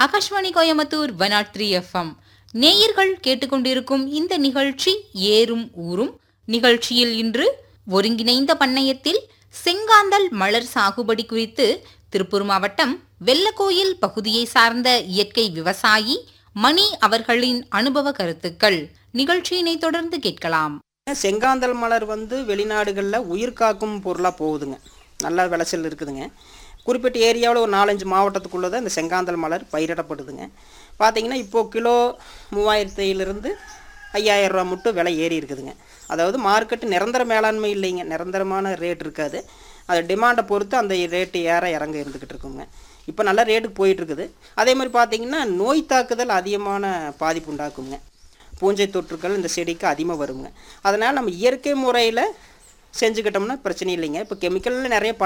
Akashvani Coimbatore one nought three FM நேயர்கள் கேட்டுக்கொண்டிருக்கும் இந்த நிகழ்ச்சி ஏறும் ஊரும் நிகழ்ச்சியில் இன்று ஒருங்கிணைந்த பண்ணையத்தில் செங்காந்தல் மலர் சாகுபடி குறித்து திருப்பூர் மாவட்டம் வெள்ளக்கோயில் பகுதியை சார்ந்த இயற்கை விவசாயி மணி அவர்களின் அனுபவ கருத்துக்கள் நிகழ்ச்சியினை தொடர்ந்து கேட்கலாம் செங்காந்தல் மலர் வந்து வெளிநாடுகளில் உயிர் காக்கும் பொருளாக போகுதுங்க நல்ல விளைச்சல் இருக்குதுங்க குறிப்பிட்ட ஏரியாவில் ஒரு நாலஞ்சு மாவட்டத்துக்குள்ளே தான் இந்த செங்காந்தல் மலர் பயிரிடப்படுதுங்க பார்த்தீங்கன்னா இப்போது கிலோ மூவாயிரத்திலிருந்து ஐயாயிரம் ரூபா மட்டும் விலை ஏறி இருக்குதுங்க அதாவது மார்க்கெட்டு நிரந்தர மேலாண்மை இல்லைங்க நிரந்தரமான ரேட் இருக்காது அது டிமாண்டை பொறுத்து அந்த ரேட்டு ஏற இறங்க இருந்துக்கிட்டு இருக்குங்க இப்போ நல்ல ரேட்டுக்கு போயிட்டு இருக்குது அதே மாதிரி பார்த்தீங்கன்னா நோய் தாக்குதல் அதிகமான பாதிப்பு உண்டாக்குங்க பூஞ்சை தொற்றுக்கள் இந்த செடிக்கு அதிகமாக வருங்க அதனால் நம்ம இயற்கை முறையில் செஞ்சுக்கிட்டோம்னா பிரச்சனை இல்லைங்க இப்போ கெமிக்கலில் நிறைய